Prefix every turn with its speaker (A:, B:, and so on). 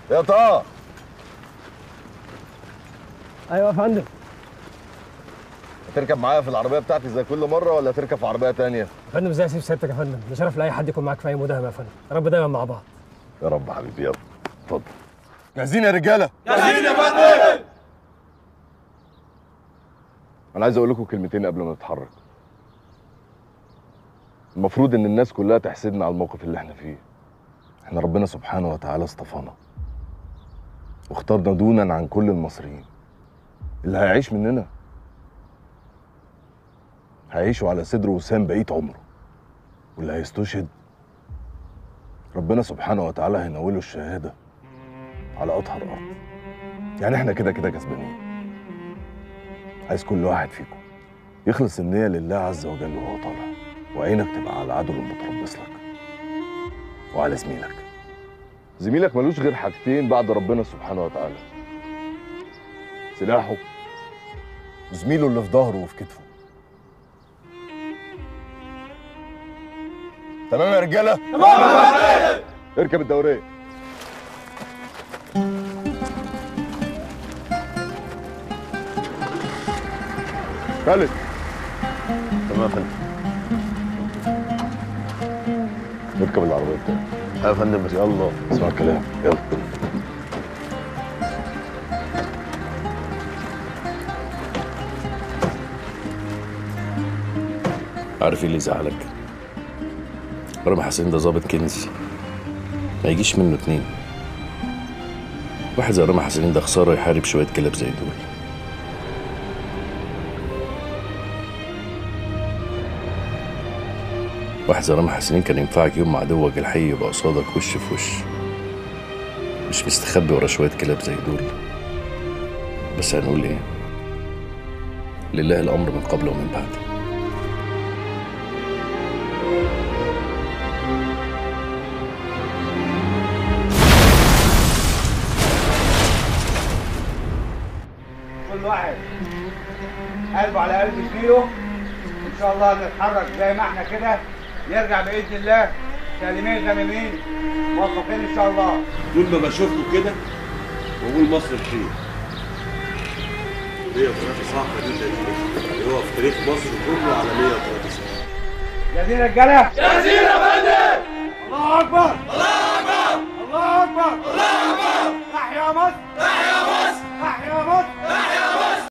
A: يا طه
B: ايوه يا فندم
A: هتركب معايا في العربيه بتاعتي زي كل مره ولا هتركب في عربيه تانية
B: يا فندم ازاي اسيب سيادتك يا فندم ده شرف لاي حد يكون معاك في اي مداهمه يا فندم يا رب دايما مع بعض
A: يا رب حبيبي يلا اتفضل جاهزين يا رجاله
C: جاهزين يا فندم
A: انا عايز اقول لكم كلمتين قبل ما نتحرك المفروض ان الناس كلها تحسدنا على الموقف اللي احنا فيه احنا ربنا سبحانه وتعالى اصطفانا واختارنا دونا عن كل المصريين اللي هيعيش مننا هيعيشوا على صدر وسام بقية عمره واللي هيستشهد ربنا سبحانه وتعالى هينوله الشهادة على أطهر أرض يعني احنا كده كده كسبانين عايز كل واحد فيكم يخلص النية لله عز وجل وهو طالع وعينك تبقى على العدو المتربص لك وعلى زميلك زميلك ملوش غير حاجتين بعد ربنا سبحانه وتعالى سلاحه وزميله اللي في ظهره وفي كتفه تمام يا رجاله
C: تمام
A: اركب الدوريه خالد
D: تمام يا فندم
A: نركب العربيه بتاعتي
D: يا فندم بس
A: يلا اسمع الكلام يلا
D: عارف ايه اللي يزعلك رامي حسين ده ظابط كنز ما يجيش منه اتنين واحد زي رامي حسين ده خساره يحارب شويه كلاب زي دول واحد زي رامي حسين كان ينفعك يوم مع عدوك الحي يبقى قصادك وش في وش مش مستخبي ورا شويه كلاب زي دول بس هنقول ايه لله الامر من قبل ومن بعد
E: كل واحد قلبه على قلب زميله ان شاء الله نتحرك زي ما احنا كده نرجع باذن الله سالمين غانمين موفقين ان شاء الله
F: طول ما بشوفكم كده بقول مصر بخير هي ثلاثة صح دي اللي هو في تاريخ مصر كله على 103 سنة
E: جاهزين يا رجاله
C: جاهزين يا فندم
E: الله اكبر
C: الله اكبر
E: الله اكبر
C: الله اكبر
E: تحيا مصر
C: تحيا مصر
E: تحيا مصر